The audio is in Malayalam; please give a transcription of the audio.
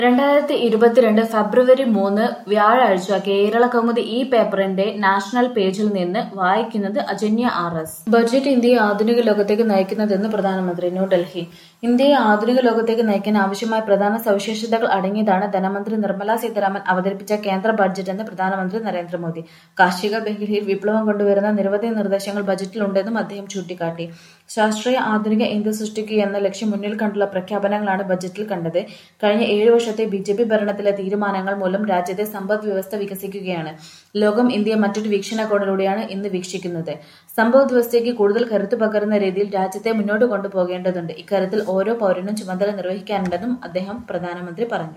രണ്ടായിരത്തി ഇരുപത്തിരണ്ട് ഫെബ്രുവരി മൂന്ന് വ്യാഴാഴ്ച കേരള കൗമുദി ഈ പേപ്പറിന്റെ നാഷണൽ പേജിൽ നിന്ന് വായിക്കുന്നത് അജന്യ ആർ എസ് ബഡ്ജറ്റ് ഇന്ത്യയെ ആധുനിക ലോകത്തേക്ക് നയിക്കുന്നതെന്ന് പ്രധാനമന്ത്രി ന്യൂഡൽഹി ഇന്ത്യയെ ആധുനിക ലോകത്തേക്ക് നയിക്കാൻ ആവശ്യമായ പ്രധാന സവിശേഷതകൾ അടങ്ങിയതാണ് ധനമന്ത്രി നിർമ്മല സീതാരാമൻ അവതരിപ്പിച്ച കേന്ദ്ര ബഡ്ജറ്റ് എന്ന് പ്രധാനമന്ത്രി നരേന്ദ്രമോദി കാർഷിക മേഖലയിൽ വിപ്ലവം കൊണ്ടുവരുന്ന നിരവധി നിർദ്ദേശങ്ങൾ ബജറ്റിലുണ്ടെന്നും അദ്ദേഹം ചൂണ്ടിക്കാട്ടി ശാസ്ത്രീയ ആധുനിക ഇന്ത്യ സൃഷ്ടിക്കുക എന്ന ലക്ഷ്യം മുന്നിൽ കണ്ടുള്ള പ്രഖ്യാപനങ്ങളാണ് ബജറ്റിൽ കണ്ടത് കഴിഞ്ഞ ഏഴു വർഷത്തെ ബി ജെ പി ഭരണത്തിലെ തീരുമാനങ്ങൾ മൂലം രാജ്യത്തെ സമ്പദ് വ്യവസ്ഥ വികസിക്കുകയാണ് ലോകം ഇന്ത്യയെ മറ്റൊരു വീക്ഷണകോണിലൂടെയാണ് ഇന്ന് വീക്ഷിക്കുന്നത് സമ്പദ് വ്യവസ്ഥയ്ക്ക് കൂടുതൽ കരുത്തു പകരുന്ന രീതിയിൽ രാജ്യത്തെ മുന്നോട്ട് കൊണ്ടുപോകേണ്ടതുണ്ട് ഇക്കാര്യത്തിൽ ഓരോ പൗരനും ചുമതല നിർവഹിക്കാനുണ്ടെന്നും അദ്ദേഹം പ്രധാനമന്ത്രി പറഞ്ഞു